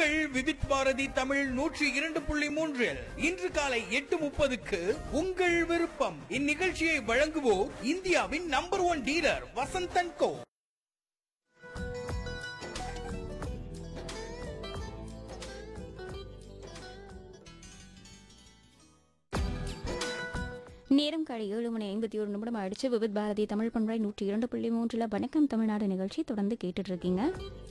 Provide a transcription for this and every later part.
உங்கள் விவித் பாரதி தமிழ் நூற்றி இரண்டு புள்ளி மூன்றில் இன்று காலை எட்டு முப்பதுக்கு உங்கள் விருப்பம் இந்நிகழ்ச்சியை வழங்குவோர் இந்தியாவின் number one dealer Vasanth and co நேரம் காலை ஏழு மணி ஐம்பத்தி ஒரு நிமிடம் ஆயிடுச்சு விவித் பாரதி தமிழ் பண்பை நூற்றி இரண்டு புள்ளி மூன்றுல வணக்கம் தமிழ்நாடு நிகழ்ச்சி தொடர்ந்து கேட்டுட்டு இருக்கீங்க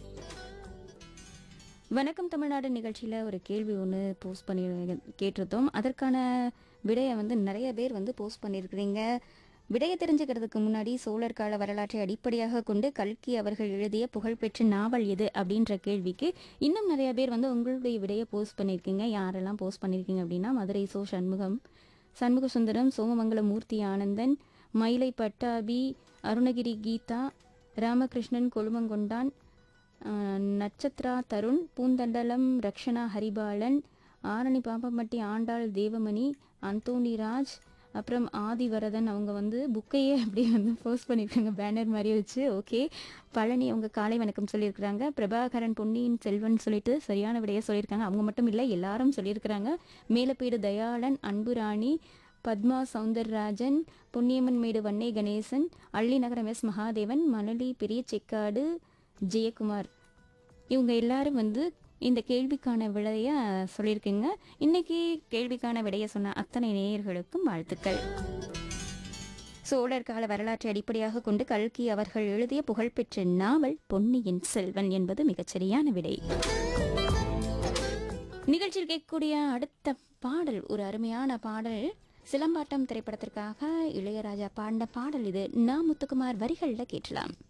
வணக்கம் தமிழ்நாடு நிகழ்ச்சியில் ஒரு கேள்வி ஒன்று போஸ்ட் பண்ணி கேட்டிருந்தோம் அதற்கான விடையை வந்து நிறைய பேர் வந்து போஸ்ட் பண்ணியிருக்கிறீங்க விடையை தெரிஞ்சுக்கிறதுக்கு முன்னாடி சோழர் கால வரலாற்றை அடிப்படையாக கொண்டு கல்கி அவர்கள் எழுதிய புகழ்பெற்ற நாவல் எது அப்படின்ற கேள்விக்கு இன்னும் நிறைய பேர் வந்து உங்களுடைய விடையை போஸ்ட் பண்ணியிருக்கீங்க யாரெல்லாம் போஸ்ட் பண்ணியிருக்கீங்க அப்படின்னா மதுரை சோ சண்முகம் சண்முக சுந்தரம் சோமமங்கலம் மூர்த்தி ஆனந்தன் மயிலை பட்டாபி அருணகிரி கீதா ராமகிருஷ்ணன் கொழுமங்கொண்டான் ஆஹ், நட்சத்ரா தருண் பூந்தண்டலம் ரக்ஷனா ஹரிபாலன் ஆரணி பாப்பம்பட்டி ஆண்டாள் தேவமணி அந்தோணி ராஜ் அப்புறம் ஆதிவரதன் அவங்க வந்து புக்கையே அப்படியே வந்து போஸ்ட் பண்ணியிருக்காங்க பேனர் மாதிரி வச்சு ஓகே பழனி அவங்க காலை வணக்கம் சொல்லியிருக்கிறாங்க பிரபாகரன் பொன்னியின் செல்வன் சொல்லிட்டு சரியான விடையை சொல்லியிருக்காங்க அவங்க மட்டும் இல்லை எல்லாரும் சொல்லியிருக்கிறாங்க மேலப்பேடு தயாளன் அன்புராணி பத்மா சவுந்தரராஜன் பொன்னியம்மன் மேடு வன்னே கணேசன் அள்ளி நகரம் எஸ் மகாதேவன் மணலி பெரிய செக்காடு ஜெயக்குமார் இவங்க எல்லாரும் வந்து இந்த கேள்விக்கான விடையை சொல்லியிருக்கீங்க இன்னைக்கு கேள்விக்கான விடையை சொன்ன அத்தனை நேயர்களுக்கும் வாழ்த்துக்கள் சோழர் கால வரலாற்றை அடிப்படையாக கொண்டு கல்கி அவர்கள் எழுதிய புகழ்பெற்ற நாவல் பொன்னியின் செல்வன் என்பது மிகச்சரியான விடை நிகழ்ச்சியில் கேட்கக்கூடிய அடுத்த பாடல் ஒரு அருமையான பாடல் சிலம்பாட்டம் திரைப்படத்திற்காக இளையராஜா பாடின பாடல் இது நா முத்துக்குமார் வரிகளில் கேட்கலாம்